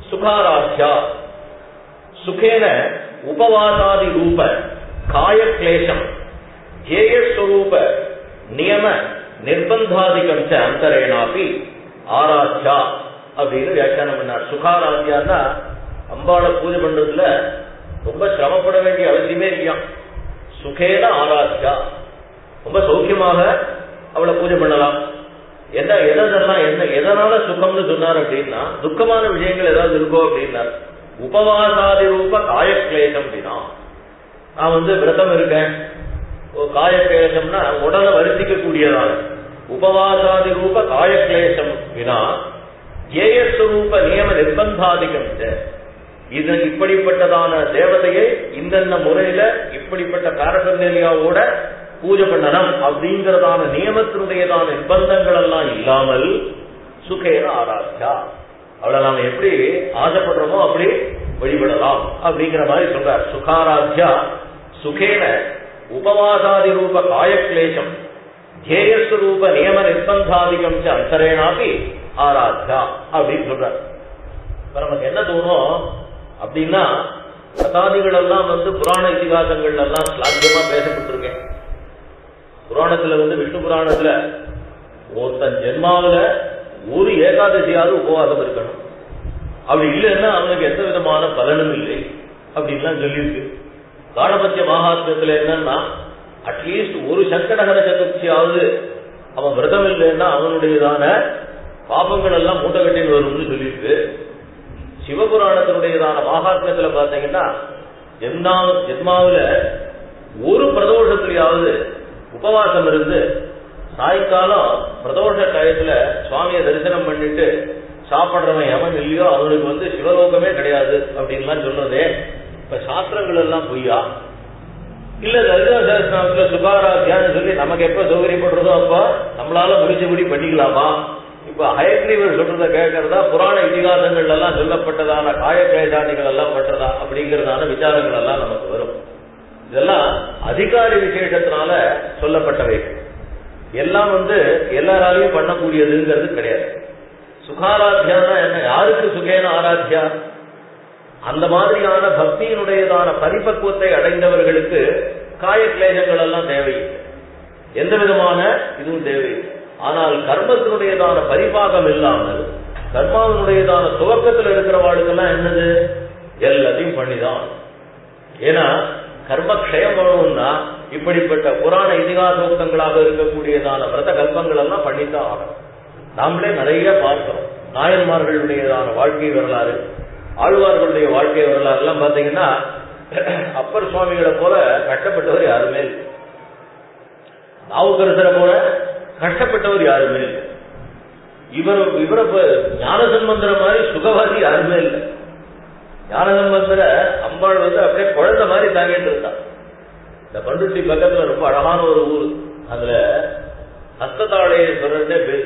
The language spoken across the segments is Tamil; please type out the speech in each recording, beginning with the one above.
சுகாராத்யா சுகேன உபவாசாதி ரூப காய கிளேசம் ஜேயஸ்வரூப நியம நிர்பந்தாதிகம் ச அந்தரேனாபி ஆராத்யா அப்படின்னு வியாக்கியானம் பண்ணார் சுகாராத்யான்னா அம்பாளை பூஜை பண்றதுல ரொம்ப சிரமப்பட வேண்டிய அவசியமே இல்லையாம் சுகேன ஆராத்யா ரொம்ப சௌக்கியமாக அவளை பூஜை பண்ணலாம் என்ன எதெல்லாம் என்ன எதனால சுகம்னு சொன்னார் அப்படின்னா துக்கமான விஷயங்கள் ஏதாவது இருக்கோ அப்படின்னா உபவாசாதி ரூப காயக்லேசம் அப்படின்னா நான் வந்து விரதம் இருக்கேன் காயக்லேசம்னா உடலை வருத்திக்க கூடியதான உபவாசாதி ரூப காயக்லேசம் வினா ஏயஸ்வரூப நியம நிர்பந்தாதிகம் இது இப்படிப்பட்டதான தேவதையை இந்தந்த முறையில இப்படிப்பட்ட பாரபர்நிலையாவோட பூஜை பண்ணணும் அப்படிங்கறதான நியமத்தினுடையதான நிர்பந்தங்கள் எல்லாம் இல்லாமல் சுகேன ஆராய்ச்சா அவளை நாம எப்படி ஆசைப்படுறோமோ அப்படி வழிபடலாம் அப்படிங்கிற மாதிரி சொல்றார் சுகாராத்யா சுகேன உபவாசாதி ரூப காயக்லேசம் ஜேயஸ்வரூப நியம நிர்பந்தாதிகம் அந்தரேனாபி ஆராத்யா அப்படின்னு சொல்றார் இப்ப நமக்கு என்ன தோணும் அப்படின்னா கதாதிகள் எல்லாம் வந்து புராண இதிகாசங்கள் எல்லாம் ஸ்லாக்கியமா பேசப்பட்டிருக்கேன் புராணத்துல வந்து விஷ்ணு புராணத்துல ஒருத்தன் ஜென்மாவில ஒரு ஏகாதசியாவது உபவாசம் இருக்கணும் அப்படி இல்லைன்னா அவனுக்கு எந்த விதமான பலனும் இல்லை அப்படின்லாம் சொல்லியிருக்கு காணபத்திய மகாத்மத்துல என்னன்னா அட்லீஸ்ட் ஒரு சங்கடகர சதுர்த்தியாவது அவன் விரதம் இல்லைன்னா அவனுடையதான பாபங்கள் எல்லாம் மூட்டை கட்டின்னு வரும்னு சொல்லியிருக்கு சிவபுராணத்தினுடையதான மகாத்மத்துல பாத்தீங்கன்னா ஜென்மா ஜென்மாவில ஒரு பிரதோஷத்திலேயாவது உபவாசம் இருந்து சாயங்காலம் பிரதோஷ டயத்துல சுவாமியை தரிசனம் பண்ணிட்டு சாப்பிடுறவன் எவன் இல்லையோ அவனுக்கு வந்து சிவலோகமே கிடையாது அப்படின்லாம் சொல்றதே இப்ப சாஸ்திரங்கள் எல்லாம் பொய்யா இல்ல லலிதா சாஸ்திரத்துல சுகாராத்தியான்னு சொல்லி நமக்கு எப்ப சௌகரியப்படுறதோ அப்ப நம்மளால முடிச்சபடி பண்ணிக்கலாமா இப்ப ஹயக்ரீவர் சொல்றத கேட்கறதா புராண இதிகாசங்கள் எல்லாம் சொல்லப்பட்டதான காயக்லேசாதிகள் எல்லாம் பண்றதா அப்படிங்கறதான விசாரங்கள் எல்லாம் நமக்கு வரும் இதெல்லாம் அதிகாரி விசேஷத்தினால சொல்லப்பட்டவை எல்லாம் வந்து எல்லாராலையும் பண்ணக்கூடியதுங்கிறது கிடையாது சுகாராத்தியானா என்ன யாருக்கு சுகேன ஆராத்தியா அந்த மாதிரியான பக்தியினுடையதான பரிபக்குவத்தை அடைந்தவர்களுக்கு காய கிளேசங்கள் எல்லாம் தேவையில்லை எந்த விதமான இதுவும் தேவையில்லை ஆனால் கர்மத்தினுடையதான பரிபாகம் இல்லாமல் கர்மாவினுடையதான துவக்கத்தில் இருக்கிறவாளுக்கெல்லாம் என்னது எல்லாத்தையும் பண்ணிதான் ஏன்னா கர்மக்ஷயம் வேணும்னா இப்படிப்பட்ட புராண இதிகாசோக்தங்களாக இருக்கக்கூடியதான விரத கல்பங்கள் எல்லாம் பண்ணித்தான் ஆகணும் நாமளே நிறைய பார்க்கிறோம் நாயன்மார்களுடையதான வாழ்க்கை வரலாறு ஆழ்வார்களுடைய வாழ்க்கை வரலாறு எல்லாம் பாத்தீங்கன்னா அப்பர் சுவாமிகளை போல கஷ்டப்பட்டவர் யாருமே இல்லை நாவுக்கரசரை போல கஷ்டப்பட்டவர் யாருமே இல்லை இவர் இவரை ஞானசம்பந்தர மாதிரி சுகவாதி யாருமே இல்லை ஞானசம்பந்தர அம்பாள் வந்து அப்படியே குழந்தை மாதிரி தாங்கிட்டு இருந்தான் இந்த பண்டுட்டி பக்கத்துல ரொம்ப அழகான ஒரு ஊர் அதுல ஹஸ்ததாளேஸ்வரர்னே பேரு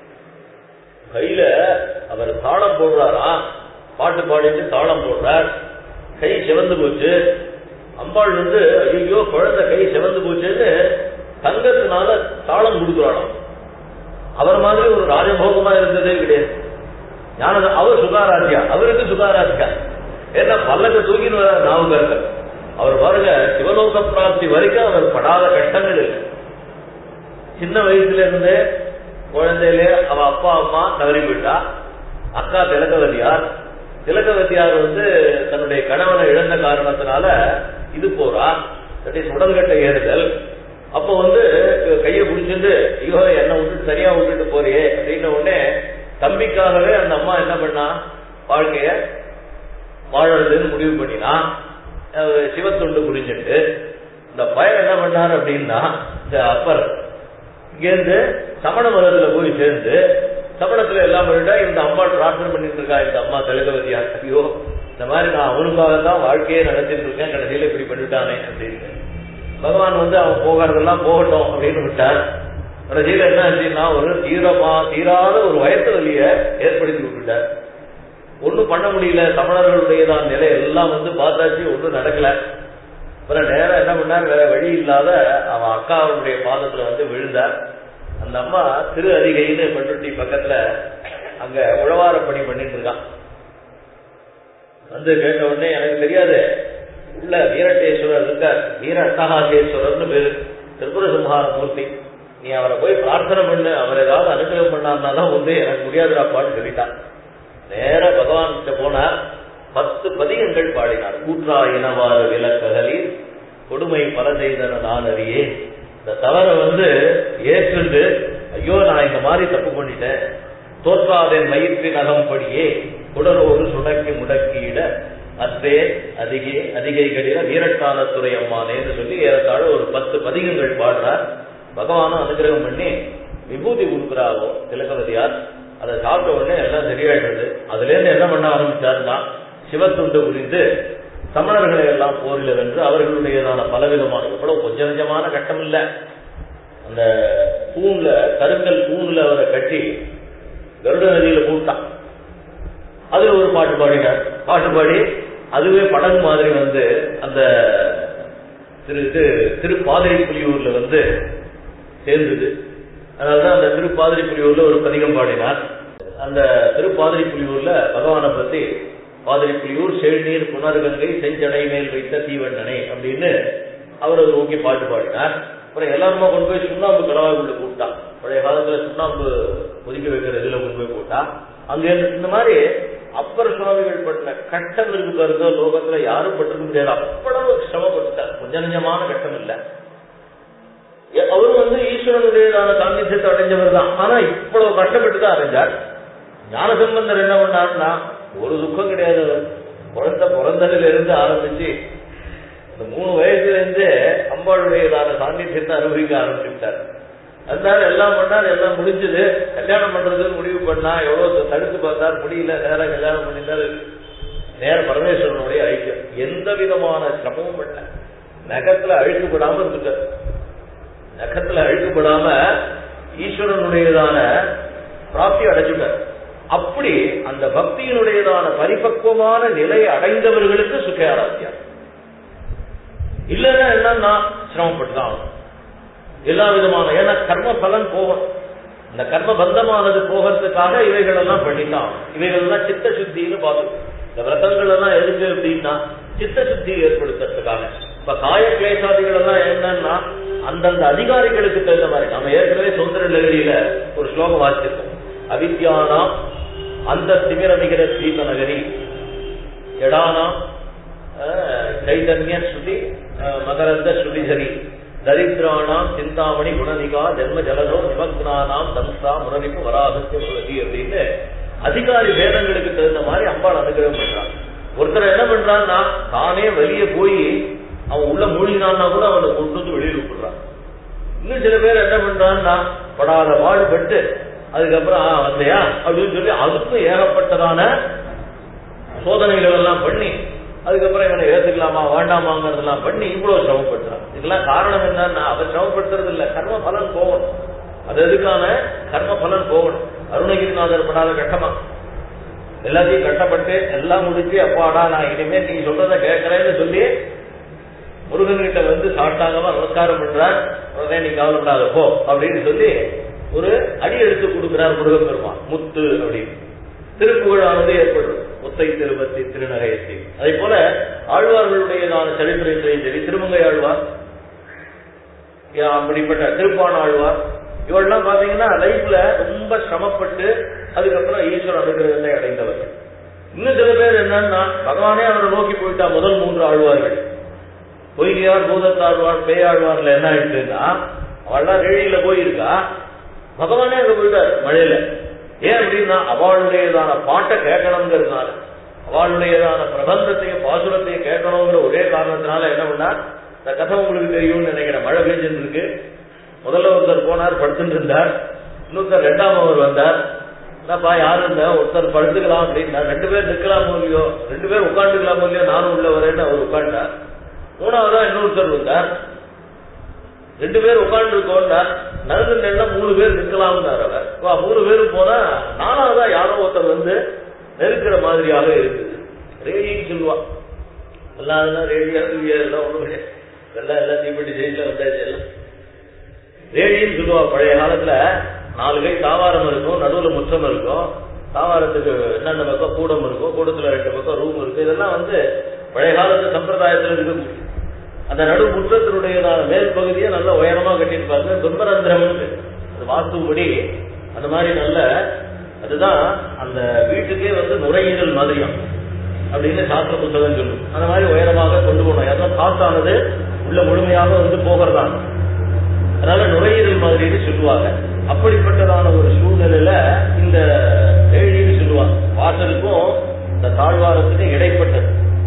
கையில அவர் தாளம் போடுறாரா பாட்டு பாடிட்டு தாளம் போடுறார் கை சிவந்து போச்சு அம்பாள் வந்து ஐயோ குழந்தை கை சிவந்து போச்சுன்னு தங்கத்தினால தாளம் கொடுக்குறாளாம் அவர் மாதிரி ஒரு ராஜபோகமா இருந்ததே கிடையாது ஞான அவர் சுகாராத்தியா அவருக்கு சுகாராத்தியா ஏன்னா பல்லக்க தூக்கின்னு வர நாவுகர்கள் அவர் பாருங்க சிவலோக பிராப்தி வரைக்கும் அவர் படாத கஷ்டங்கள் இல்லை சின்ன வயசுல இருந்து குழந்தையிலே அவ அப்பா அம்மா தவறி போயிட்டா அக்கா திலகவதியார் திலகவதியார் வந்து தன்னுடைய கணவனை இழந்த காரணத்தினால இது போறா உடல்கட்ட ஏறுதல் அப்ப வந்து கையை பிடிச்சிட்டு ஐயோ என்ன விட்டுட்டு சரியா விட்டுட்டு போறியே அப்படின்ன உடனே தம்பிக்காகவே அந்த அம்மா என்ன பண்ணா வாழ்க்கைய வாழறதுன்னு முடிவு பண்ணினா சிவத்துண்டு புரிஞ்சுட்டு இந்த பயன் என்ன பண்ணார் அப்படின்னா இந்த அப்பர் இங்கேருந்து சமண மதத்துல போய் சேர்ந்து சமணத்துல எல்லாம் பண்ணிட்டா இந்த அம்மா பிரார்த்தனை பண்ணிட்டு இருக்கா இந்த அம்மா தெலுங்கவதியா ஐயோ இந்த மாதிரி நான் அவனுக்காக தான் வாழ்க்கையை நடத்திட்டு இருக்கேன் கடைசியில இப்படி பண்ணிட்டானே அப்படின்னு பகவான் வந்து அவன் போகிறதெல்லாம் போகட்டும் அப்படின்னு விட்டார் கடைசியில என்ன ஆச்சுன்னா ஒரு தீரமா தீராத ஒரு வயசு வலிய ஏற்படுத்தி விட்டுட்டார் ஒண்ணும் பண்ண முடியல தமிழர்களுடையதான் நிலை எல்லாம் வந்து பார்த்தாச்சு ஒண்ணும் நடக்கல அப்புறம் நேரம் என்ன பண்ணார் வேற வழி இல்லாத அவன் அக்காவுடைய பாதத்துல வந்து விழுந்தார் அந்த அம்மா திரு அதிகைன்னு பண்ருட்டி பக்கத்துல அங்க உழவார பணி பண்ணிட்டு இருக்கான் வந்து கேட்ட உடனே எனக்கு தெரியாது உள்ள வீரட்டேஸ்வரர் இருக்கார் வீர அட்டகாசேஸ்வரர்னு பேரு திரிபுர சம்ஹார மூர்த்தி நீ அவரை போய் பிரார்த்தனை பண்ணு அவர் ஏதாவது அனுகிரகம் பண்ணார்னா தான் வந்து எனக்கு முடியாதுடாப்பான்னு சொல்லிட்டான் நேர பகவான் கிட்ட போனார் பத்து பதிகங்கள் பாடினார் கூற்றா இனவாறு விளக்ககலில் கொடுமை பல செய்தன நான் அறியே இந்த தவற வந்து ஏற்றுண்டு ஐயோ நான் இந்த மாதிரி தப்பு பண்ணிட்டேன் தோற்றாதேன் மயிற்றின் அகம்படியே குடரோடு சுடக்கி முடக்கியிட அத்தே அதிகே அதிகைகளில வீரட்டான துறை அம்மானேன்னு சொல்லி ஏறத்தாழ ஒரு பத்து பதிகங்கள் பாடுறார் பகவானும் அனுகிரகம் பண்ணி விபூதி கொடுக்குறாவோ திலகவதியார் அதை சாப்பிட்ட உடனே எல்லாம் சரியாயிடுது அதுல இருந்து என்ன பண்ண ஆரம்பிச்சாருன்னா சிவத்துண்டு புரிந்து சமணர்களை எல்லாம் போரில் வென்று அவர்களுடையதான பலவிதமான இவ்வளவு கொஞ்ச நெஞ்சமான கட்டம் இல்ல அந்த தூண்ல கருங்கல் தூண்ல அவரை கட்டி கருட நதியில போட்டான் அதுல ஒரு பாட்டு பாடினார் பாட்டு பாடி அதுவே படகு மாதிரி வந்து அந்த திரு இது திருப்பாதிரி புலியூர்ல வந்து சேர்ந்தது அதனாலதான் அந்த திருப்பாதிரி புலியூர்ல ஒரு பதிகம் பாடினார் அந்த திருப்பாதிரி புலியூர்ல பகவானை பத்தி பாதிரி புலியூர் செழுநீர் புனர்கங்கை செஞ்சடை மேல் வைத்த தீவண்ணனை அப்படின்னு அவர் அதை நோக்கி பாட்டு பாடினார் அப்புறம் எல்லாருமா கொண்டு போய் சுண்ணாம்பு கடவாய்க்குள்ள கூப்பிட்டா பழைய காலத்துல சுண்ணாம்பு கொதிக்க வைக்கிற இதுல கொண்டு போய் போட்டா அங்க இருந்து- இந்த மாதிரி அப்பர் சுவாமிகள் பட்டின கட்டம் இருக்கு பாருங்க லோகத்துல யாரும் பட்டிருக்க முடியாது அவ்வளவு சிரமப்பட்டுட்டார் கொஞ்ச நஞ்சமான கட்டம் இல்ல எ- அவரும் வந்து ஈஸ்வரனுடையதான சாநித்தியத்தை அடைஞ்சவர் தான் ஆனா இவ்வளவு கஷ்டப்பட்டு தான் அடைஞ்சார் ஞானசம்பந்தர் என்ன பண்ணாருன்னா ஒரு துக்கம் கிடையாது அவர். குழந்தை பிறந்ததுல இருந்து ஆரம்பிச்சு இந்த மூணு வயசுல இருந்து அம்பாளுடையதான சாநித்தியத்தை அனுபவிக்க ஆரம்பிச்சுட்டார் அதனால எல்லாம் பண்ணார் எல்லாம் முடிஞ்சது கல்யாணம் பண்றதுன்னு முடிவு பண்ணா எவ்வளவு தடுத்து பார்த்தார் முடியல நேரா கல்யாணம் பண்ணிட்டாரு நேர பரமேஸ்வரனுடைய ஐக்கியம் எந்த விதமான சிரமமும் பண்ணல நகத்துல அழுக்குப்படாம இருந்துட்டார் நகத்துல அழுக்குப்படாம ஈஸ்வரனுடையதான பிராப்தி அடைஞ்சுட்டார் அப்படி அந்த பக்தியினுடையதான பரிபக்குவமான நிலையை அடைந்தவர்களுக்கு சுக ஆராத்தியம் இல்லைன்னா என்னன்னா சிரமப்பட்டு தான் ஆகணும். எல்லா விதமான ஏன்னா கர்ம பலன் போகணும் இந்த கர்ம பந்தமானது போகிறதுக்காக இவைகள் எல்லாம் பண்ணித்தான் ஆகணும். இவைகள் எல்லாம் சித்த சுத்தின்னு பார்த்தோம் இந்த விரதங்கள் எல்லாம் எதுக்கு அப்படின்னா சித்த சுத்தி ஏற்படுத்துறதுக்காக இப்ப காய கிளேசாதிகள் எல்லாம் என்னன்னா அந்தந்த அதிகாரிகளுக்கு தகுந்த மாதிரி நம்ம ஏற்கனவே சுந்தர நகரியில ஒரு ஸ்லோகம் வாசிச்சிருக்கோம் அவித்யானாம் அந்த திமிரமிகிற ஸ்ரீத நகரி எடானாம் அஹ், சைதன்ய ஸ்ருதி அஹ், மகரந்த ஸ்ருதிசரி தரித்திராணாம் சிந்தாமணி குணனிகா ஜென்ம ஜலதோ நிமக்னானாம் தம்சா முரளிப்பு வராகத்திய சுரதி அப்படின்னு அதிகாரி வேதங்களுக்கு தகுந்த மாதிரி அம்பாள் அனுகிரகம் பண்றான் ஒருத்தர் என்ன பண்றான்னா தானே வெளியே போய் அவன் உள்ள மூழ்கினான்னா கூட அவனை கொண்டு வந்து வெளியே விட்டுறான் இன்னும் சில பேர் என்ன பண்றான்னா படாத பாடுபட்டு அதுக்கப்புறம் "ஆ, வந்தியா அப்படின்னு சொல்லி அதுக்கும் ஏகப்பட்டதான சோதனைகள் எல்லாம் பண்ணி அதுக்கப்புறம் இவனை ஏத்துக்கலாமா வேண்டாமாங்கிறதெல்லாம் பண்ணி இவ்வளவு சிரமப்படுத்துறான் இதெல்லாம் காரணம் என்னன்னா அவன் சிரமப்படுத்துறது இல்ல கர்ம பலன் போகணும் அது எதுக்கான கர்ம பலன் போகணும் அருணகிரிநாதர் படாத கட்டமா எல்லாத்தையும் கட்டப்பட்டு எல்லாம் முடிச்சு அப்பாடா நான் இனிமே நீ சொல்றத கேட்கறேன்னு சொல்லி முருகன் கிட்ட வந்து சாட்டாங்கமா நமஸ்காரம் பண்றார் உடனே நீ கவலைப்படாத போ அப்படின்னு சொல்லி ஒரு அடி எடுத்து கொடுக்கிறார் முருகன் பெருமான் முத்து அப்படின்னு திருப்புகழானது ஏற்படுறது முத்தை திருப்பத்தி திருநகையத்தி அதே போல ஆழ்வார்களுடையதான சரித்திரத்திலையும் சரி திருமங்கை ஆழ்வார் யா, அப்படிப்பட்ட திருப்பான ஆழ்வார் இவெல்லாம் பாத்தீங்கன்னா லைஃப்ல ரொம்ப சிரமப்பட்டு அதுக்கப்புறம் ஈஸ்வர அனுகிரகத்தை அடைந்தவர்கள் இன்னும் சில பேர் என்னன்னா பகவானே அவரை நோக்கி போயிட்டா முதல் மூன்று ஆழ்வார்கள் பொய்கையார் பூதத்தாழ்வார் பேயாழ்வார்ல என்ன ஆயிடுச்சுன்னா அவள்லாம் ரேழியில போயிருக்கா பகவானே அங்க போயிட்டார் மழையில ஏன் அப்படின்னா அவளுடையதான பாட்டை கேட்கணுங்கிறதுனால அவளுடையதான பிரபந்தத்தையும் பாசுரத்தையும் கேட்கணுங்கிற ஒரே காரணத்தினால என்ன பண்ணார் இந்த கதை உங்களுக்கு தெரியும்னு நினைக்கிறேன் மழை பெஞ்சுட்டு இருக்கு முதல்ல ஒருத்தர் போனார் படுத்துட்டு இருந்தார் இன்னொருத்தர் ரெண்டாம் அவர் வந்தார் என்னப்பா யாரு இருந்தா ஒருத்தர் படுத்துக்கலாம் அப்படின்னா ரெண்டு பேர் நிக்கலாமோ இல்லையோ ரெண்டு பேர் உட்காந்துக்கலாமோ இல்லையோ நானும் உள்ள வரேன்னு அவர் உட்காண்டார் மூணாவதா இன்னொருத்தர் வந்தார் ரெண்டு பேர் உட்கார்ந்து இருக்கோம்னா நடுவு நின்னா மூணு பேர் நிக்கலாம்னார் அவர் வா மூணு பேரும் போனா நாலாவதா யாரோ ஒருத்தர் வந்து நெருக்கிற மாதிரியாக இருக்குது ரேடின்னு சொல்லுவா எல்லாம் அதெல்லாம் ரேடியா ரேடியா எல்லாம் ஒண்ணும் கிடையாது எல்லாம் எல்லாம் தீப்பெட்டி ஜெயில வந்தாச்சு எல்லாம் ரேடின்னு சொல்லுவா பழைய காலத்துல நாலு கை தாவாரம் இருக்கும் நடுவுல முற்றம் இருக்கும் தாவாரத்துக்கு என்னென்ன பக்கம் கூடம் இருக்கும் கூடத்துல ரெண்டு பக்கம் ரூம் இருக்கு இதெல்லாம் வந்து பழைய காலத்து சம்பிரதாயத்துல இருக்கக்கூடிய அந்த நடு முற்றத்தினுடையதான மேல் பகுதியை நல்ல உயரமா கட்டியிருப்பாங்க துன்பரந்திரம் அது வாஸ்துபடி அந்த மாதிரி நல்ல அதுதான் அந்த வீட்டுக்கே வந்து நுரையீரல் மாதிரியும் அப்படின்னு சாஸ்திர புத்தகம் சொல்லும் அந்த மாதிரி உயரமாக கொண்டு போகணும் அதான் காத்தானது உள்ள முழுமையாக வந்து போகிறதான் அதனால நுரையீரல் மாதிரின்னு சொல்லுவாங்க அப்படிப்பட்டதான ஒரு சூழ்நிலையில இந்த ஏழின்னு சொல்லுவாங்க வாசலுக்கும் இந்த தாழ்வாரத்துக்கும் இடைப்பட்டது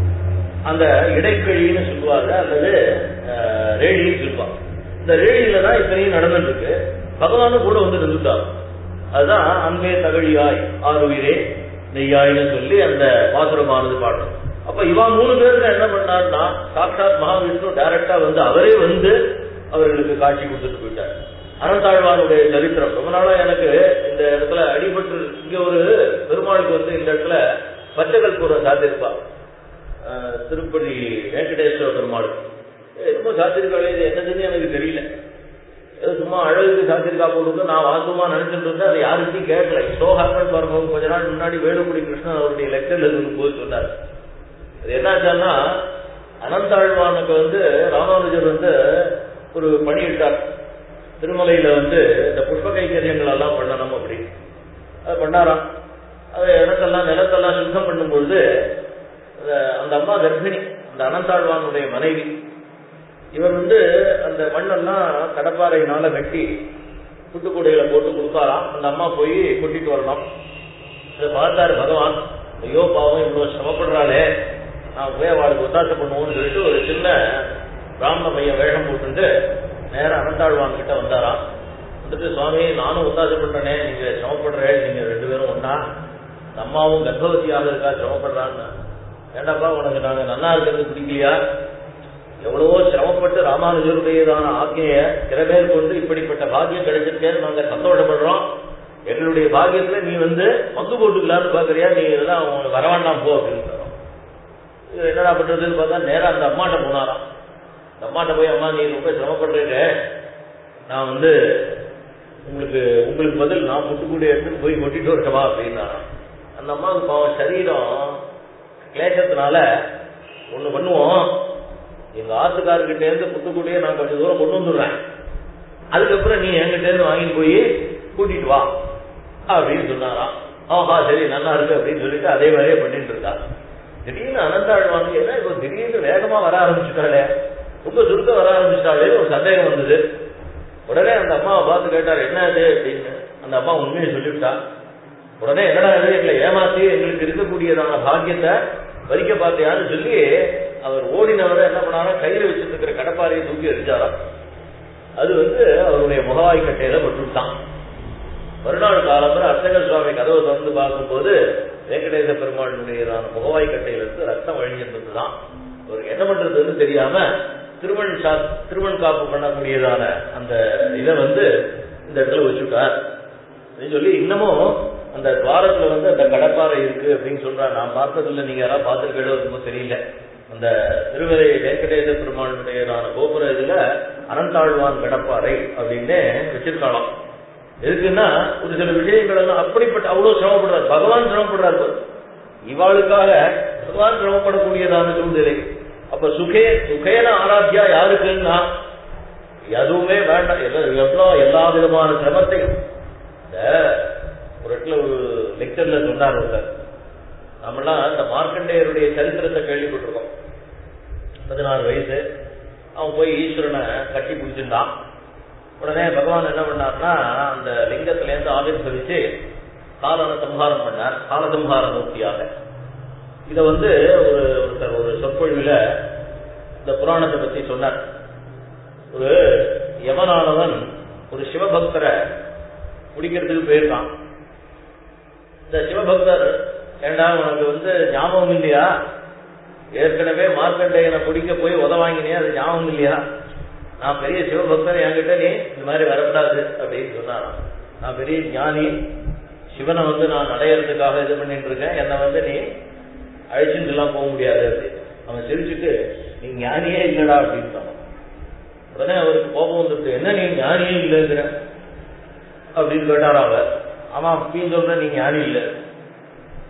அந்த இடைக்கழின்னு சொல்லுவாங்க அல்லது அஹ், ரேழின்னு சொல்லுவாங்க இந்த ரேழியில தான் இத்தனையும் நடந்துட்டு இருக்கு பகவானும் கூட வந்து நின்றுட்டார் அதுதான் அன்பே தகழியாய் ஆறுயிரே நெய்யாய்னு சொல்லி அந்த பாசுரமானது பாடுறோம் அப்ப இவா மூணு பேருக்கு என்ன பண்ணார்னா சாட்சாத் மகாவிஷ்ணு டைரக்டா வந்து அவரே வந்து அவர்களுக்கு காட்சி கொடுத்துட்டு போயிட்டார் அனந்தாழ்வானுடைய சரித்திரம் ரொம்ப நாளா எனக்கு இந்த இடத்துல அடிபட்டு இங்க ஒரு பெருமாளுக்கு வந்து இந்த இடத்துல பச்சை கற்பூரம் சாத்திருப்பா அஹ், திருப்பதி வெங்கடேஸ்வர பெருமாள் என்னமோ சாத்திருக்காளே இது என்னதுன்னு எனக்கு தெரியல ஏதோ சும்மா அழகுக்கு சாத்திருக்கா போடுறது நான் வாஸ்தவமா நினைச்சிட்டு இருந்தேன் அதை யாருக்கும் கேட்கல ஷோ ஹேப்பன் வரும்போது கொஞ்ச நாள் முன்னாடி வேலுக்குடி கிருஷ்ணன் அவருடைய லெக்சர்ல இருக்கும் போது சொன்னார் அது என்னாச்சான்னா அனந்தாழ்வானுக்கு வந்து ராமானுஜர் வந்து ஒரு பணி இட்டார் திருமலையில வந்து இந்த புஷ்ப கைங்கரியங்கள் எல்லாம் பண்ணணும் அப்படி அது பண்ணாராம் அது இடத்தெல்லாம் நிலத்தெல்லாம் சுத்தம் பண்ணும்பொழுது அந்த- அந்த அம்மா கர்ப்பிணி அந்த அனந்தாழ்வானுடைய மனைவி இவர் வந்து அந்த மண்ணெல்லாம் கடப்பாறையினால வெட்டி புட்டுக்கூடையில போட்டு கொடுத்தாராம் அந்த அம்மா போய் கொட்டிட்டு வரலாம் இதை பார்த்தாரு பகவான் ஐயோ பாவம் இவ்வளவு சிரமப்படுறாளே நான் போய் அவளுக்கு ஒத்தாசை பண்ணுவோம்னு சொல்லிட்டு ஒரு சின்ன பிராமண பையன் வேஷம் போட்டுட்டு நேரா அனந்தாழ்வான் கிட்ட வந்தாராம் வந்துட்டு சுவாமி நானும் ஒத்தாசை பண்றேனே நீங்க சிரமப்படுறேன் நீங்க ரெண்டு பேரும் ஒண்ணா இந்த அம்மாவும் கர்ப்பவதியாக இருக்கா சிரமப்படுறான்னு ஏண்டாப்பா உனக்கு நாங்க நன்னா இருக்கிறது பிடிக்கலையா எவ்வளவோ சிரமப்பட்டு ராமானுஜருடையதான ஆజ్ఞைய திறமேல் கொண்டு இப்படிப்பட்ட பாக்கியம் கிடைச்சிருக்கேன்னு நாங்க சந்தோஷப்படுறோம் எங்களுடைய பாக்கியத்துல நீ வந்து பங்கு போட்டுக்கலாம்னு பாக்குறியா நீ இதெல்லாம் உனக்கு வர வேண்டாம் போ அப்படின்னு சொல்றோம். இது என்னடா பண்றதுன்னு பார்த்தா நேரா அந்த அம்மாட்ட போனாராம் அந்த அம்மாட்ட போய் அம்மா நீ ரொம்ப சிரமப்படுறீங்க நான் வந்து உங்களுக்கு உங்களுக்கு பதில் நான் முட்டுக்கூடி எடுத்துட்டு போய் கொட்டிட்டு வரட்டவா அப்படின்னாராம் அந்த அம்மாவுக்கு பாவம் சரீரம் கிளேசத்தினால ஒண்ணு பண்ணுவோம் எங்க ஆத்துக்காரர்கிட்ட இருந்து புத்துக்குடியே நான் கொஞ்சம் தூரம் கொண்டு வந்துடுறேன் அதுக்கப்புறம் நீ என்கிட்ட இருந்து வாங்கிட்டு போய் கூட்டிட்டு வா அப்படின்னு சொன்னாராம் ஆஹா சரி நல்லா இருக்கு அப்படின்னு சொல்லிட்டு அதே மாதிரியே பண்ணிட்டு இருக்கா திடீர்னு அனந்தாழ்வாங்க ஏன்னா இப்போ திடீர்னு வேகமா வர ஆரம்பிச்சுட்டாளே ரொம்ப சுருக்க வர ஆரம்பிச்சிட்டாளே ஒரு சந்தேகம் வந்தது உடனே அந்த அம்மாவை பார்த்து கேட்டார் என்ன இது அப்படின்னு அந்த அம்மா உண்மையை சொல்லிவிட்டா உடனே என்னடா இது எங்களை ஏமாத்தி எங்களுக்கு இருக்கக்கூடியதான பாக்கியத்தை பறிக்க பார்த்தியான்னு சொல்லி அவர் ஓடினவரை என்ன பண்ணாரா கையில வச்சிட்டு இருக்கிற கடப்பாறையை தூக்கி எரிஞ்சாராம் அது வந்து அவருடைய முகவாய் கட்டையில பட்டுட்டான் மறுநாள் காலத்துல அர்ச்சகர் சுவாமி கதவை திறந்து பார்க்கும்போது வெங்கடேச பெருமாளுடையதான முகவாய் கட்டையிலிருந்து ரத்தம் வழிஞ்சிருந்ததுதான் அவருக்கு என்ன பண்றதுன்னு தெரியாம திருமண் சா திருமண் காப்பு பண்ணக்கூடியதான அந்த இதை வந்து இந்த இடத்துல வச்சுட்டார் அப்படின்னு சொல்லி இன்னமும் அந்த துவாரத்துல வந்து அந்த கடப்பாறை இருக்கு அப்படின்னு சொல்றாங்க நான் பார்த்ததில்ல நீங்க யாராவது பார்த்துருக்கோ ரொம்ப தெரியல அந்த திருவரை வெங்கடேச பெருமாளுடையதான கோபுர இதுல அனந்தாழ்வான் கடப்பாறை அப்படின்னு வச்சிருக்காளாம் எதுக்குன்னா ஒரு சில விஷயங்கள் எல்லாம் அப்படிப்பட்ட அவ்வளவு சிரமப்படுறார் பகவான் சிரமப்படுறார் பாரு. இவாளுக்காக பகவான் சிரமப்படக்கூடியதான சூழ்நிலை அப்ப சுகே சுகேன ஆராத்தியா யாருக்குன்னா எதுவுமே வேண்டாம் எல்லாம் எவ்வளோ எல்லா விதமான சிரமத்தையும் இந்த ஒரு இடத்துல ஒரு லெக்சர்ல சொன்னார் ஒருத்தர் நம்மளாம் இந்த மார்க்கண்டேயருடைய சரித்திரத்தை கேள்விப்பட்டிருக்கோம் பதினாறு வயசு அவன் போய் ஈஸ்வரனை கட்டி பிடிச்சிருந்தான் உடனே பகவான் என்ன பண்ணார்னா அந்த லிங்கத்துல இருந்து ஆவிர்வவிச்சு காலன சம்ஹாரம் பண்ணார் காலசம்ஹார மூர்த்தியாக இத வந்து ஒரு ஒருத்தர் ஒரு சொற்பொழிவுல இந்த புராணத்தை பத்தி சொன்னார் ஒரு யமனானவன் ஒரு சிவபக்தரை பிடிக்கிறதுக்கு போயிருக்கான் இந்த சிவபக்தர் ஏண்டா உனக்கு வந்து ஞாபகம் இல்லையா ஏற்கனவே மார்க்கண்டையனை பிடிக்க போய் உத வாங்கினியா அது ஞாபகம் இல்லையா நான் பெரிய சிவபக்தர் என்கிட்ட நீ இந்த மாதிரி வரக்கூடாது அப்படின்னு சொன்னாராம் நான் பெரிய ஞானி சிவனை வந்து நான் அடையறதுக்காக இது பண்ணிட்டு இருக்கேன் என்னை வந்து நீ அழைச்சிட்டு எல்லாம் போக முடியாது அப்படின்னு அவன் சிரிச்சுட்டு நீ ஞானியே இல்லடா அப்படின்னு சொன்னான் உடனே அவருக்கு கோபம் வந்துட்டு என்ன நீ ஞானியே இல்லைங்கிற அப்படின்னு கேட்டாரா அவர் ஆமா அப்படின்னு சொல்ற நீ ஞானி இல்ல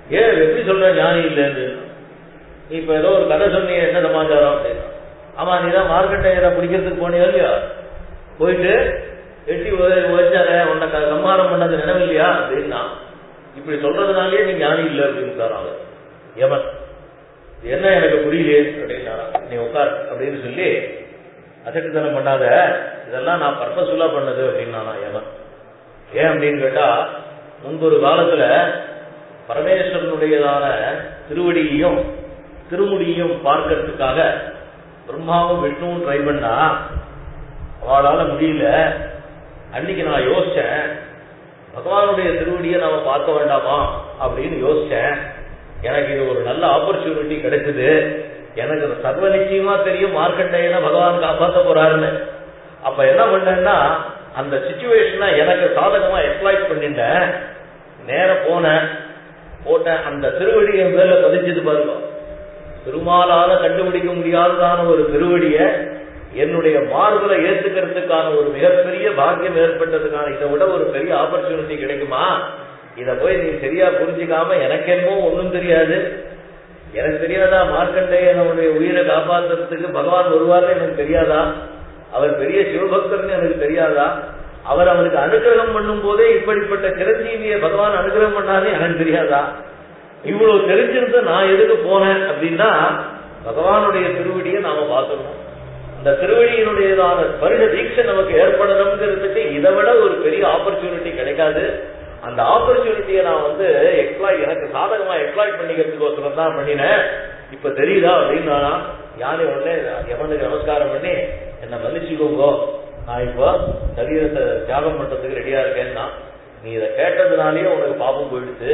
ஏன் எப்படி சொல்ற ஞானி இல்லைன்னு நீ இப்ப ஏதோ ஒரு கதை சொன்னீங்க என்ன சமாச்சாரம் அப்படின்னா ஆமா நீ தான் மார்க்கெட்டை பிடிக்கிறதுக்கு போனியா இல்லையா போயிட்டு எட்டி வச்சார உன்னை க- சம்ஹாரம் பண்ணது நினைவில்லையா அப்படின்னா இப்படி சொல்றதுனாலே நீ ஞானி இல்லை அப்படின்னு அவர் யமன் இது என்ன எனக்கு புரியலையே அப்படின்னாரா நீ உட்கார் அப்படின்னு சொல்லி அசட்டுத்தனம் பண்ணாத இதெல்லாம் நான் பர்பஸ்ஃபுல்லா பண்ணது அப்படின்னானா யமன் ஏன் அப்படின்னு கேட்டா முன்பொரு காலத்துல பரமேஸ்வரனுடையதான திருவடியையும் திருமுடியையும் பார்க்கறதுக்காக பிரம்மாவும் விஷ்ணுவும் ட்ரை பண்ணா அவளால முடியல அன்னைக்கு நான் யோசிச்சேன் பகவானுடைய திருவடியை நாம பார்க்க வேண்டாமா அப்படின்னு யோசிச்சேன் எனக்கு இது ஒரு நல்ல ஆப்பர்ச்சுனிட்டி கிடைச்சது எனக்கு இது சர்வ நிச்சயமா தெரியும் மார்க்கண்டையனை பகவான் காப்பாற்ற போறாருன்னு அப்ப என்ன பண்ணேன்னா அந்த சுச்சுவேஷனை எனக்கு சாதகமா எக்ஸ்பிளாய்ட் பண்ணிட்டேன் நேர போனேன் போட்டேன் அந்த திருவடி என் மேல பதிஞ்சது பாருங்க திருமாலால கண்டுபிடிக்க முடியாததான ஒரு திருவடிய என்னுடைய மார்புல ஏத்துக்கிறதுக்கான ஒரு மிகப்பெரிய பாக்கியம் ஏற்பட்டதுக்கான இதை விட ஒரு பெரிய ஆப்பர்ச்சுனிட்டி கிடைக்குமா இத போய் நீ சரியா புரிஞ்சுக்காம எனக்கு என்னமோ ஒண்ணும் தெரியாது எனக்கு தெரியாதா மார்க்கண்டேயனுடைய உயிரை காப்பாத்துறதுக்கு பகவான் வருவார்னு எனக்கு தெரியாதா அவர் பெரிய சிவபக்தர்னு எனக்கு தெரியாதா அவர் அவனுக்கு அனுகிரகம் பண்ணும் போதே இப்படிப்பட்ட சிரஞ்சீவியை பகவான் அனுகிரகம் பண்ணாலே எனக்கு தெரியாதா இவ்வளவு தெரிஞ்சிருந்த நான் எதுக்கு போனேன் அப்படின்னா பகவானுடைய திருவடியை நாம பார்க்கணும் அந்த திருவடியினுடையதான வருட தீட்சை நமக்கு ஏற்படணுங்கிறதுக்கு இதை விட ஒரு பெரிய ஆப்பர்ச்சுனிட்டி கிடைக்காது அந்த ஆப்பர்ச்சுனிட்டியை நான் வந்து எக்ஸ்ப்ளாய் எனக்கு சாதகமா எக்ஸ்ப்ளாய்ட் பண்ணிக்கிறதுக்கோசரம் தான் பண்ணினேன் இப்ப தெரியுதா அப்படின்னு நானா யானை உடனே எவனுக்கு நமஸ்காரம் பண்ணி என்ன மன்னிச்சுக்கோங்கோ நான் இப்போ சரீரத்தை தியாகம் பண்றதுக்கு ரெடியா இருக்கேன்னா நீ இதை கேட்டதுனாலேயே உனக்கு பாபம் போயிடுச்சு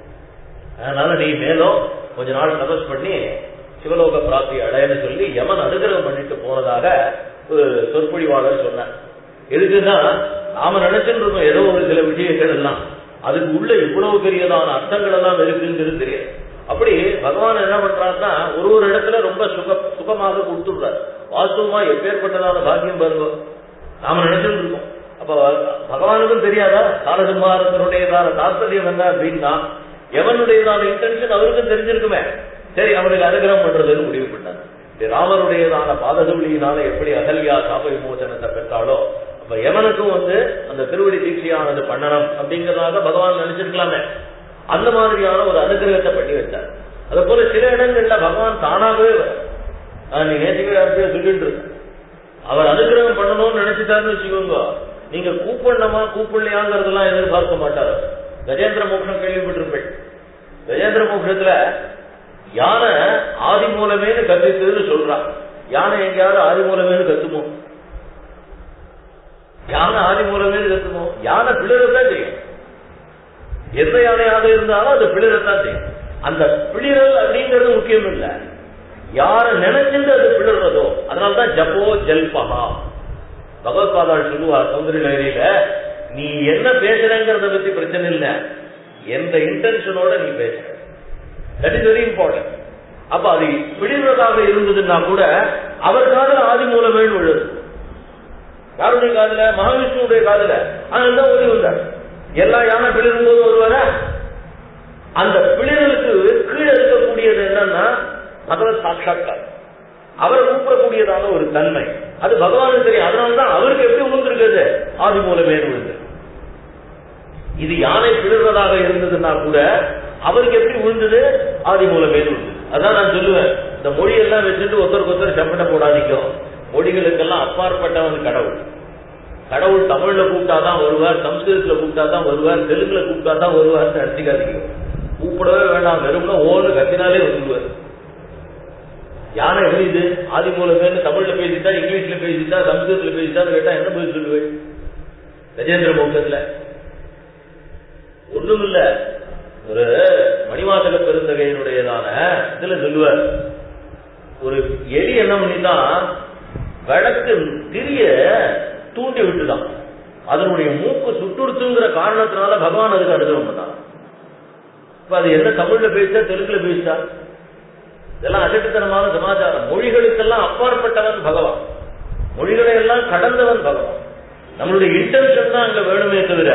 அதனால நீ மேலும் கொஞ்ச நாள் தபஸ் பண்ணி சிவலோக பிராப்தி அடையன்னு சொல்லி யமன் அனுகிரகம் பண்ணிட்டு போனதாக ஒரு சொற்பொழிவாளர் சொன்னார் எதுக்குன்னா நாம நினைச்சுட்டு இருக்கோம் ஏதோ ஒரு சில விஷயங்கள் எல்லாம் அதுக்கு உள்ள இவ்வளவு பெரியதான அர்த்தங்கள் எல்லாம் இருக்குங்கிறது தெரியாது அப்படி பகவான் என்ன பண்றாருன்னா ஒரு ஒரு இடத்துல ரொம்ப சுக சுகமாக கொடுத்துடுறாரு வாஸ்தவமா எப்பேற்பட்டதான பாக்கியம் பாருங்க நாம நினைச்சுட்டு இருக்கோம் அப்ப பகவானுக்கும் தெரியாதா காலசம்ஹாரத்தினுடையதான தாற்பயம் என்ன அப்படின்னா எவனுடையதான இன்டென்ஷன் அவருக்கும் தெரிஞ்சிருக்குமே சரி அவனுக்கு அனுகிரகம் பண்றதுன்னு முடிவு பண்ணார் இது ராமருடையதான பாதகவலியினால எப்படி அகல்யா சாப விமோசனத்தை பெற்றாலோ அப்ப எவனுக்கும் வந்து அந்த திருவடி தீட்சையானது பண்ணணும் அப்படிங்கறதாக பகவான் நினைச்சிருக்கலாமே அந்த மாதிரியான ஒரு அனுகிரகத்தை பண்ணி வச்சார் அது போல சில இடங்கள்ல பகவான் தானாகவே வரார். நான் நீ நேற்றுக்கு யார்கிட்டயோ சொல்லிட்டு இருக்கேன் அவர் அனுகிரகம் பண்ணணும்னு நினைச்சிட்டாருன்னு வச்சுக்கோங்க நீங்க கூப்பிடணுமா கூப்பிடலையாங்கிறதெல்லாம் எதிர்பார்க்க மாட்டார் கஜேந்திர மோட்சம் கேள்விப்பட்டிருப்பேன் கஜேந்திர மோட்சத்துல யானை ஆதி மூலமேனு கத்தித்ததுன்னு சொல்றான் யானை எங்கேயாவது ஆதி மூலமேனு கத்துமோ யானை ஆதி மூலமேனு கத்துமோ யானை பிளறத்தான் செய்யும் எந்த யானையாக இருந்தாலும் அது பிளறத்தான் செய்யும் அந்த பிளிரல் அப்படிங்கிறது முக்கியம் இல்ல யார நினைச்சிட்டு அது பிளறதோ அதனால்தான் ஜப்போ ஜல்பகா பகவத்பாதாள் சொல்லுவார் சௌந்தரி நகரியில நீ என்ன பேசுறங்கிறத பத்தி பிரச்சனை இல்ல எந்த இன்டென்ஷனோட நீ பேசுற தட் இஸ் வெரி இம்பார்ட்டன்ட் அப்ப அது பிடிவதாக இருந்ததுன்னா கூட அவர் காதல ஆதி மூலமேன்னு விழுது யாருடைய காதல மகாவிஷ்ணுடைய காதல அதனால்தான் ஓடி வந்தார் எல்லா யானை பிளிரும் போது வருவார அந்த பிளிரலுக்கு கீழே இருக்கக்கூடியது என்னன்னா பகவத் சாட்சாத்கார் அவரை கூப்பிடக்கூடியதான ஒரு தன்மை அது பகவானுக்கு தெரியும் அதனாலதான் அவருக்கு எப்படி விழுந்திருக்கிறது ஆதி மூலமேன்னு விழுந்து இது யானை பிளர்வதாக இருந்ததுன்னா கூட அவருக்கு எப்படி விழுந்தது ஆதி மூலமேன்னு விழுந்தது அதான் நான் சொல்லுவேன் இந்த மொழி எல்லாம் வச்சுட்டு ஒருத்தருக்கு ஒருத்தர் சப்பனை போடாதீங்க மொழிகளுக்கெல்லாம் அப்பாற்பட்டவன் கடவுள் கடவுள் தமிழ்ல கூப்பிட்டாதான் வருவார் சம்ஸ்கிருதத்துல கூப்பிட்டாதான் வருவார் தெலுங்குல கூப்பிட்டாதான் வருவார் அடிச்சுக்காதீங்க கூப்பிடவே வேண்டாம் வெறும்னா ஓன்னு கத்தினாலே வந்துருவார் யானை எப்படி இது ஆதி மூலமேன்னு தமிழ்ல பேசிட்டா இங்கிலீஷ்ல பேசிட்டா சம்ஸ்கிருதத்துல பேசிட்டான்னு கேட்டா என்ன பதில் சொல்லுவேன் கஜேந்திர மோகத்துல ஒண்ணும் இல்ல ஒரு மணிவாசக பெருந்தகையினுடையதான இதுல சொல்லுவார் ஒரு எலி என்ன பண்ணிதான் விளக்கு திரிய தூண்டி விட்டுதான் அதனுடைய மூக்கு சுட்டுடுத்துங்கிற காரணத்தினால பகவான் அதுக்கு அனுகிரகம் பண்ணான் இப்ப அது என்ன தமிழ்ல பேசிட்டா தெலுங்குல பேசிட்டா இதெல்லாம் அசட்டுத்தனமான சமாச்சாரம் மொழிகளுக்கெல்லாம் அப்பாற்பட்டவன் பகவான் மொழிகளை எல்லாம் கடந்தவன் பகவான் நம்மளுடைய இன்டென்ஷன் தான் அங்க வேணுமே தவிர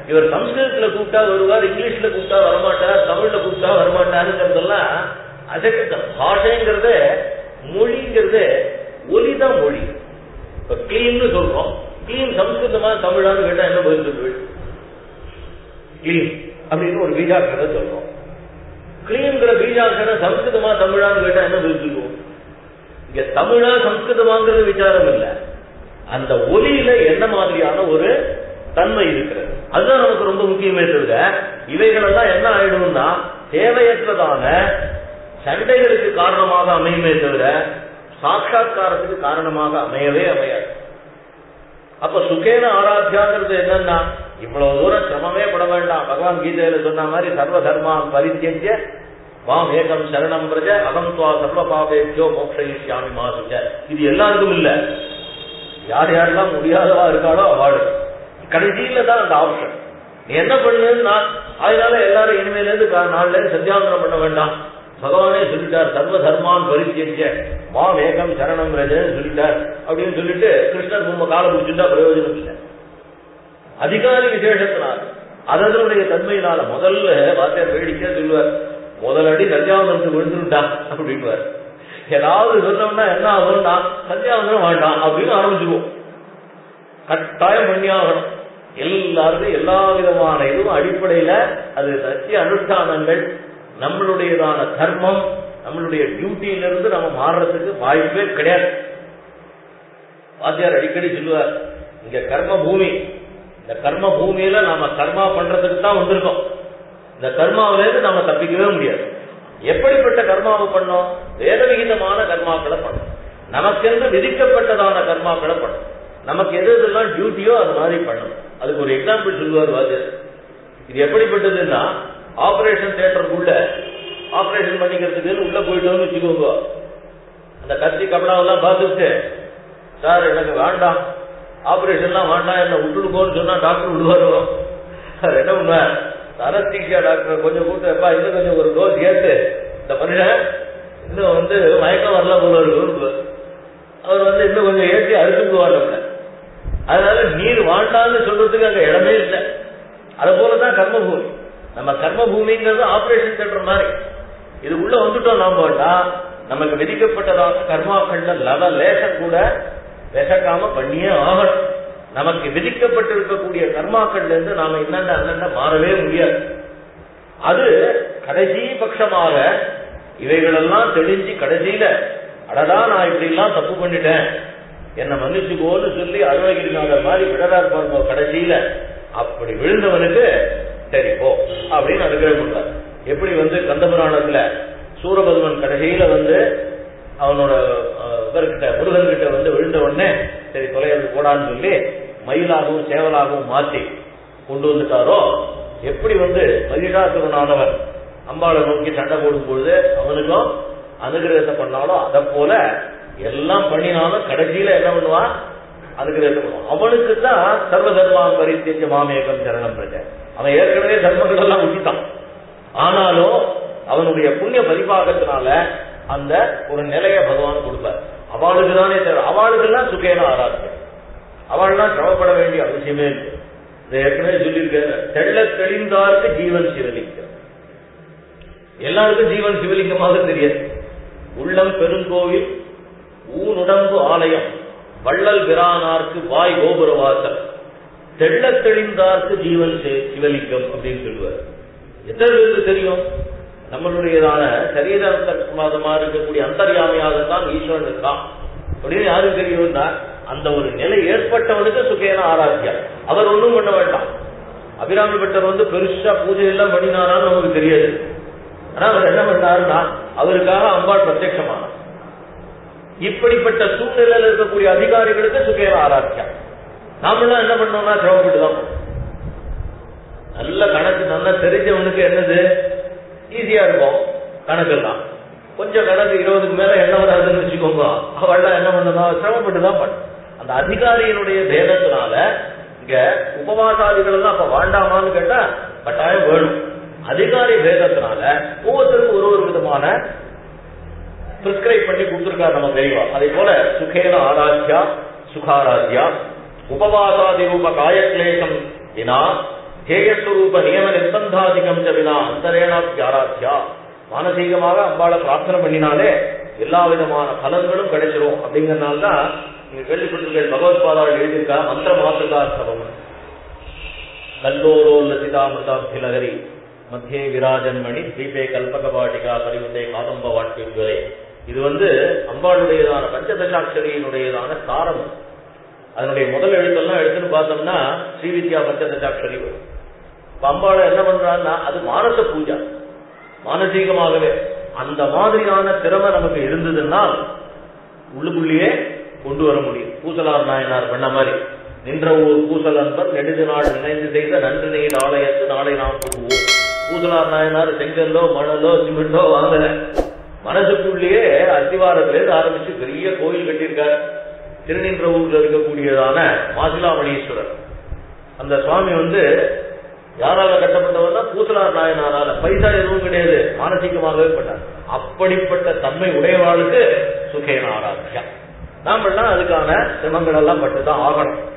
இவர் சம்ஸ்கிருதத்துல கூப்பிட்டா வருவார் இங்கிலீஷ்ல கூப்பிட்டா வரமாட்டார் தமிழ்ல கூப்பிட்டா வரமாட்டாருங்கிறதெல்லாம் அதுக்கு பாஷைங்கிறது மொழிங்கிறது ஒலிதான் மொழி இப்ப கிளீன்னு சொல்றோம் கிளீன் சம்ஸ்கிருதமா தமிழான்னு கேட்டா என்ன பதில் சொல்லுவேன் கிளீன் அப்படின்னு ஒரு பீஜாட்சரம் சொல்றோம் கிளீன்கிற பீஜாட்சரம் சம்ஸ்கிருதமா தமிழான்னு கேட்டா என்ன பதில் சொல்லுவோம் இங்க தமிழா சம்ஸ்கிருதமாங்கிறது விசாரம் இல்ல அந்த ஒலியில என்ன மாதிரியான ஒரு தன்மை இருக்கிறது அதுதான் நமக்கு ரொம்ப முக்கியமே தவிர இவைகளெல்லாம் என்ன ஆயிடும்னா தேவையற்றதான சண்டைகளுக்கு காரணமாக அமையுமே தவிர சாட்சா்காரத்துக்கு காரணமாக அமையவே அமையாது அப்ப சுகேன ஆராத்தியாங்கிறது என்னன்னா இவ்வளவு தூரம் சிரமமே பட வேண்டாம் பகவான் கீதையில சொன்ன மாதிரி சர்வ தர்மான் பரித்தியஜ மாம் ஏகம் சரணம் பிரஜ அகம் துவா சர்வ பாவேபியோ மோக்ஷயிஷ்யாமி மாசுச்ச இது எல்லாருக்கும் இல்ல யார் யாரெல்லாம் முடியாதவா இருக்காளோ அவள் கடைசியில தான் அந்த ஆப்ஷன் நீ என்ன பண்ணுன்னா அதனால எல்லாரும் இனிமேல இருந்து கா- நாலுல இருந்து சத்தியாந்தரம் பண்ண வேண்டாம் பகவானே சொல்லிட்டார் சர்வ தர்மான் பரித்தியஜ மாம் ஏகம் சரணம் பிரஜன்னு சொல்லிட்டார் அப்படின்னு சொல்லிட்டு கிருஷ்ணர் உங்க காலை பிடிச்சிட்டா பிரயோஜனம் இல்லை அதிகாரி விசேஷத்தினால் அதனுடைய தன்மையினால முதல்ல வாத்தியார் வேடிக்கையா சொல்லுவார் முதலடி சந்தியாவந்தனத்துக்கு விழுந்துருட்டா அப்படின்வார் ஏதாவது சொன்னோம்னா என்ன ஆகும்னா சந்தியாவந்தனம் வேண்டாம் அப்படின்னு ஆரம்பிச்சிருவோம் கட்டாயம் பண்ணியாகணும் எல்லாருக்கும் எல்லா விதமான இதுவும் அடிப்படையில அது சத்திய அனுஷ்டானங்கள் நம்மளுடையதான தர்மம் நம்மளுடைய டியூட்டியிலிருந்து நம்ம மாறுறதுக்கு வாய்ப்பே கிடையாது வாத்தியார் அடிக்கடி சொல்லுவார் இங்க கர்ம பூமி இந்த கர்ம பூமியில நாம கர்மா பண்றதுக்கு தான் வந்திருக்கோம் இந்த கர்மாவிலேருந்து நாம தப்பிக்கவே முடியாது எப்படிப்பட்ட கர்மாவை பண்ணோம் வேதவிகிதமான கர்மாக்களை பண்ணோம் நமக்கென்று விதிக்கப்பட்டதான கர்மாக்களை பண்ணணும் நமக்கு எது எதெல்லாம் டியூட்டியோ அது மாதிரி பண்ணணும் அதுக்கு ஒரு எக்ஸாம்பிள் சொல்லுவார் வாத்தியார் இது எப்படிப்பட்டதுன்னா ஆபரேஷன் தியேட்டருக்குள்ள ஆபரேஷன் பண்ணிக்கிறதுக்கு உள்ள போயிட்டோம்னு வச்சுக்கோங்க அந்த கத்தி கபடாவெல்லாம் பார்த்துட்டு சார் எனக்கு வேண்டாம் ஆபரேஷன்லாம் வேண்டாம் என்ன விட்டுடுங்கோன்னு சொன்னா டாக்டர் விடுவாரோ அவர் என்ன பண்ணுவார் அனஸ்தீசியா டாக்டர் கொஞ்சம் கூட்டு எப்பா இன்னும் கொஞ்சம் ஒரு டோஸ் ஏத்து இந்த மனுஷன் இன்னும் வந்து மயக்கம் வரல போல இருக்கு அவர் வந்து இன்னும் கொஞ்சம் ஏற்றி அறுத்து விடுவார் நம்மள அதனால நீர் வாழ்ந்தான்னு சொல்றதுக்கு அங்க இடமே இல்லை அது போலதான் கர்மபூமி நம்ம கர்மபூமிங்கிறது ஆபரேஷன் தியேட்டர் மாதிரி இது உள்ள வந்துட்டோம் நாம நமக்கு விதிக்கப்பட்டதான கர்மாக்கள்ல லவ லேசம் கூட விசக்காம பண்ணியே ஆகணும் நமக்கு விதிக்கப்பட்டிருக்கக்கூடிய கர்மாக்கள்ல இருந்து நாம என்னென்ன அண்ணன்ன மாறவே முடியாது அது கடைசி பட்சமாக இவைகளெல்லாம் தெளிஞ்சு கடைசியில அடடா நான் இப்படி எல்லாம் தப்பு பண்ணிட்டேன் என்ன மன்னிச்சுக்கோன்னு சொல்லி அருணகிரிநாதர் மாதிரி விடறார் பாருங்க கடைசியில அப்படி விழுந்தவனுக்கு சரி போ அப்படின்னு அனுகிரகம் பண்றார் எப்படி வந்து கந்தபுராணத்துல சூரபதுமன் கடைசியில வந்து அவனோட அஹ், இவர்கிட்ட முருகன் கிட்ட வந்து விழுந்த உடனே சரி தொலைறது போடான்னு சொல்லி மயிலாகவும் சேவலாகவும் மாத்தி கொண்டு வந்துட்டாரோ எப்படி வந்து மகிஷாசுரனானவன் அம்பாளை நோக்கி சண்டை போடும் பொழுது அவனுக்கும் அனுகிரகத்தை பண்ணாலும் அதை போல எல்லாம் பண்ணினாலும் கடைசியில என்ன பண்ணுவான் அனுகிரகத்தை பண்ணுவான் அவனுக்கு தான் சர்வ தர்மான் பரித்தேஜ மாமேகம் சரணம் பிரஜ அவன் ஏற்கனவே தர்மங்கள் எல்லாம் விட்டுட்டான் ஆனாலும் அவனுடைய புண்ணிய பரிபாகத்தினால அந்த ஒரு நிலைய பகவான் கொடுப்பார் அவளுக்கு தானே தவிர அவளுக்கெல்லாம் சுகேன ஆராதனை அவள்லாம் சிரமப்பட வேண்டிய அவசியமே இல்லை இதை ஏற்கனவே சொல்லியிருக்கேன் தெள்ள தெளிந்தார்க்கு ஜீவன் சிவலிங்கம் எல்லாருக்கும் ஜீவன் சிவலிங்கமாக தெரியாது உள்ளம் பெருங்கோவில் ஊனுடம்பு ஆலயம் வள்ளல் பிரானார்க்கு வாய் கோபுர வாசல் தெள்ள தெளிந்தார்க்கு ஜீவன் சி- சிவலிங்கம் அப்படின்னு சொல்லுவார் எத்தனை பேருக்கு தெரியும் நம்மளுடையதான சரீரமா இருக்கக்கூடிய அந்தர்யாமையாகத்தான் ஈஸ்வரன் இருக்கான் அப்படின்னு யாருக்கு தெரியும்னா அந்த ஒரு நிலை ஏற்பட்டவனுக்கு சுகேன ஆராத்தியா அவர் ஒண்ணும் பண்ண வேண்டாம் அபிராமி பட்டர் வந்து பெருசா பூஜை எல்லாம் பண்ணினாரான்னு நமக்கு தெரியாது ஆனா அவர் என்ன பண்ணாருன்னா அவருக்காக அம்பாள் பிரத்யட்சமானார் இப்படிப்பட்ட சூழ்நிலையில் இருக்கக்கூடிய அதிகாரிகளுக்கு சுகேன ஆராத்தியா நாமெல்லாம் என்ன பண்ணோம்னா சிரமப்பட்டு தான் போனோம். நல்ல கணக்கு நல்லா தெரிஞ்சவனுக்கு என்னது ஈஸியா இருக்கும் கணக்கெல்லாம் கொஞ்சம் கணக்கு இருபதுக்கு மேல என்ன வராதுன்னு வச்சுக்கோங்க அவள்லாம் என்ன பண்ணணும் சிரமப்பட்டு தான் பண்ணும் அந்த அதிகாரியினுடைய பேதத்தினால இங்க உபவாசாதிகள் எல்லாம் அப்ப வேண்டாமான்னு கேட்டா கட்டாயம் வேணும் அதிகாரி பேதத்தினால ஒவ்வொருத்தருக்கும் ஒரு ஒரு விதமான பிரிஸ்கிரைப் பண்ணி கொடுத்திருக்காரு நம்ம தெரியவா அதே போல சுகேன ஆராத்யா சுகாராத்யா உபவாசாதி ரூப காயக்லேசம் வினா தேயஸ்வரூப நியம நிர்பந்தாதிகம் வினா அந்தரேனாத்யாராத்யா மானசீகமாக அம்பாளை பிரார்த்தனை பண்ணினாலே எல்லா விதமான பலன்களும் கிடைச்சிரும் அப்படிங்கறதுனால தான் நீங்க கேள்விப்பட்டிருக்க பகவத்பாதாவில் எழுதியிருக்கா மந்திர மாத்திருக்காஸ்தவம் கல்லோரோ லசிதாமிருதாபிலகரி மத்தியே விராஜன்மணி தீபே கல்பக வாட்டிகா பரிவுதே காதம்ப வாட்டியுங்களே இது வந்து அம்பாளுடையதான பஞ்சதசாட்சரியினுடையதான சாரம் அதனுடைய முதல் எழுத்தெல்லாம் எடுத்துன்னு பார்த்தோம்னா ஸ்ரீவித்யா பஞ்சதசாட்சரி வரும் இப்ப அம்பாளை என்ன பண்றான்னா அது மானச பூஜா மானசீகமாகவே அந்த மாதிரியான திறமை நமக்கு இருந்ததுன்னா உள்ளுக்குள்ளேயே கொண்டு வர முடியும் பூசலார் நாயனார் பண்ண மாதிரி நின்ற ஊர் பூசல் அன்பர் நெடுது நாள் நினைந்து செய்த நன்று நீர் ஆலயத்து நாளை நாம் புகுவோம் பூசலார் நாயனார் செங்கல்லோ மணலோ சிமெண்டோ வாங்கல மனசுக்குள்ளேயே அத்திவாரத்திலேருந்து ஆரம்பிச்சு பெரிய கோயில் கட்டியிருக்காரு திருநின்ற ஊர்ல இருக்கக்கூடியதான மாசிலாமணீஸ்வரர் அந்த சுவாமி வந்து யாரால கட்டப்பட்டவர்னா பூசலார் நாயனாரால பைசா எதுவும் கிடையாது மானசீகமாகவே பட்டார் அப்படிப்பட்ட தன்மை உடையவாளுக்கு சுகேன ஆராத்தியா நாமெல்லாம் அதுக்கான சிரமங்கள் எல்லாம் பட்டுதான் ஆகணும்